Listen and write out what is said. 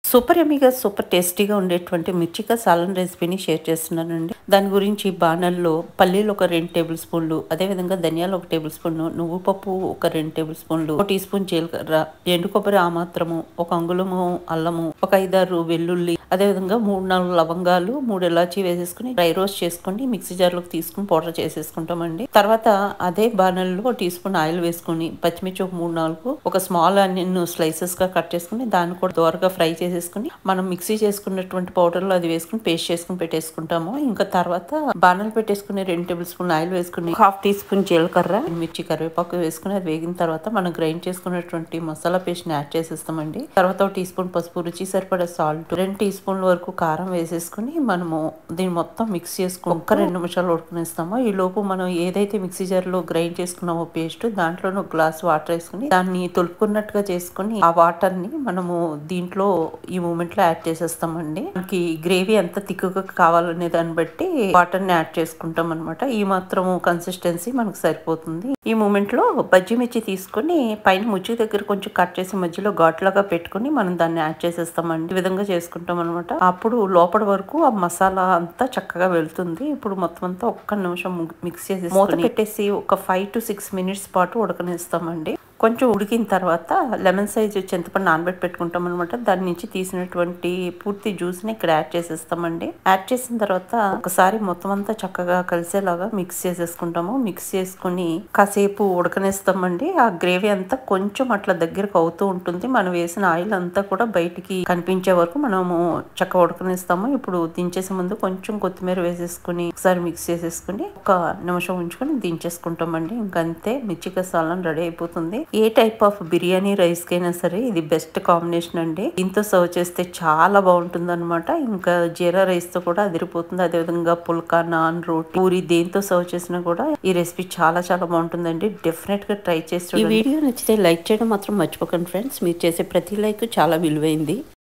super ఎమీగా super టేస్టీగా ఉండేటువంటి మిర్చిక సాలన్ రెసిపీని షేర్ చేస్తున్నానండి దాని గురించి బాణల్లో పల్లీలు ఒక రెండు టేబుల్ స్పూన్లు అదేవిధంగా ధనియాలు ఒక టేబుల్ స్పూన్ నువ్వు పప్పు ఒక రెండు టేబుల్ స్పూన్లు ఒక టీ స్పూన్ జీలకర్ర ఎండు కొబ్బరి ఆ మాత్రము ఒక అంగుళము అల్లము ఒక ఐదారు వెల్లుల్లి అదేవిధంగా మూడు నాలుగు లవంగాలు మూడు ఇలాచీ వేసేసుకుని డ్రై రోస్ట్ చేసుకుని మిక్సీ జార్లోకి తీసుకుని పౌడర్ చేసేసుకుంటామండి తర్వాత అదే బాణల్లో ఒక టీ స్పూన్ ఆయిల్ వేసుకుని పచ్చిమిర్చి ఒక మూడు నాలుగు ఒక స్మాల్ ఆనియన్ స్లైసెస్ గా కట్ చేసుకుని దాన్ని కూడా దోరగా ఫ్రై చేసేసుకుని మనం మిక్సీ చేసుకున్నటువంటి పౌడర్ లో అది వేసుకుని పేస్ట్ చేసుకుని పెట్టేసుకుంటాము ఇంకా తర్వాత బాణలు పెట్టేసుకుని రెండు టేబుల్ స్పూన్ ఆయిల్ వేసుకుని హాఫ్ టీ స్పూన్ జీలకర్ర మిర్చి కరివేపాకు వేసుకుని అది వేగిన తర్వాత మనం గ్రైండ్ చేసుకున్నటువంటి మసాలా పేస్ట్ ని యాడ్ చేసేస్తామండి తర్వాత ఒక టీ స్పూన్ పసుపు రుచి సరిపడా సాల్ట్ రెండు టీ స్పూన్ల వరకు కారం వేసేసుకుని మనము దీన్ని మొత్తం మిక్స్ చేసుకుని ఒక్క రెండు నిమిషాలు ఉడకనిస్తామో ఈ లోపు మనం ఏదైతే మిక్సీ జార్ లో గ్రైండ్ చేసుకున్నామో పేస్ట్ దాంట్లోనూ గ్లాస్ వాటర్ వేసుకుని దాన్ని తొలుపుకున్నట్టుగా చేసుకుని ఆ వాటర్ ని మనము దీంట్లో ఈ మూమెంట్ లో యాడ్ చేసేస్తామండి మనకి గ్రేవీ ఎంత తిక్కుగా కావాలనే దాన్ని బట్టి వాటర్ ని యాడ్ చేసుకుంటాం అనమాట ఈ మాత్రం కన్సిస్టెన్సీ మనకు సరిపోతుంది ఈ మూమెంట్ లో బజ్జి మిర్చి తీసుకొని పైన ముజ్జి దగ్గర కొంచెం కట్ చేసి మధ్యలో ఘాట్లాగా పెట్టుకుని మనం దాన్ని యాడ్ చేసేస్తామండి ఈ విధంగా చేసుకుంటాం అనమాట అప్పుడు లోపల వరకు ఆ మసాలా అంతా చక్కగా వెళ్తుంది ఇప్పుడు మొత్తం అంతా ఒక్క నిమిషం మిక్స్ చేసి మూత పెట్టేసి ఒక ఫైవ్ టు సిక్స్ మినిట్స్ పాటు ఉడకనిస్తామండి కొంచెం ఉడికిన తర్వాత లెమన్ సైజు చింతపండు నానబెట్టి పెట్టుకుంటాం అనమాట దాని నుంచి తీసినటువంటి పూర్తి జ్యూస్ ని ఇక్కడ యాడ్ చేసేస్తామండి యాడ్ చేసిన తర్వాత ఒకసారి మొత్తం అంతా చక్కగా కలిసేలాగా మిక్స్ చేసేసుకుంటాము మిక్స్ చేసుకుని కాసేపు ఉడకనేస్తామండి ఆ గ్రేవీ అంతా కొంచెం అట్లా దగ్గరకు అవుతూ ఉంటుంది మనం వేసిన ఆయిల్ అంతా కూడా బయటికి కనిపించే వరకు మనము చక్కగా ఉడకనిస్తాము ఇప్పుడు దించేసే ముందు కొంచెం కొత్తిమీర వేసేసుకుని ఒకసారి మిక్స్ చేసేసుకుని ఒక నిమిషం ఉంచుకొని దించేసుకుంటామండి ఇంకంతే మిర్చిక సాలన్ రెడీ అయిపోతుంది ఏ టైప్ ఆఫ్ బిర్యానీ రైస్ కైనా సరే ఇది బెస్ట్ కాంబినేషన్ అండి దీంతో సర్వ్ చేస్తే చాలా బాగుంటుంది అనమాట ఇంకా జీరా రైస్ తో కూడా అదిరిపోతుంది అదేవిధంగా పుల్కా నాన్ రోటీ పూరి దేంతో సర్వ్ చేసినా కూడా ఈ రెసిపీ చాలా చాలా బాగుంటుందండి డెఫినెట్ గా ట్రై చేసి ఈ వీడియో నచ్చితే లైక్ చేయడం మాత్రం మర్చిపోకండి ఫ్రెండ్స్ మీరు చేసే ప్రతి లైక్ చాలా విలువైంది